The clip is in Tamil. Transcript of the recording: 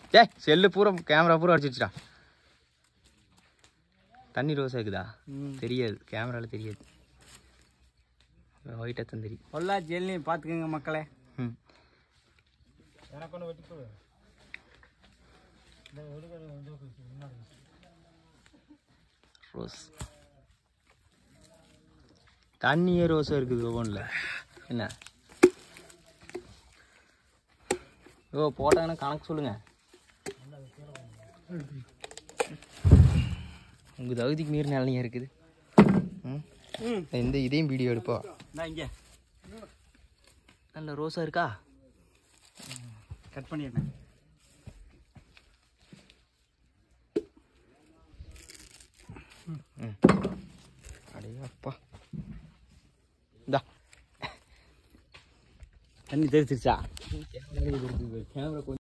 ஏய் செல்லு பூரா கேமரா பூரா அடிச்சிடுச்சுடா தண்ணி ரோஸ் இருக்குதா தெரியாது கேமரால தெரியாது ஒயிட்டாக தான் தெரியும் பொள்ளாச்சி எல்லி பார்த்துக்கோங்க மக்களே ம் எனக்கு ஒன்று வெட்டி கொடு ரோஸ் தண்ணியே ரோஸாக இருக்குது ஒவ்வொன்றில் என்ன ஓ போட்டாங்கன்னா கணக்கு சொல்லுங்க உங்கள் தகுதிக்கு மீறி நிலையா இருக்குது ம் இந்த இதையும் வீடியோ எடுப்பா நான் இங்கே நல்ல ரோஸாக இருக்கா கட் பண்ணிடுறேன் அடே அப்பா இந்தா தண்ணி தெரிச்சிருச்சா கேமரா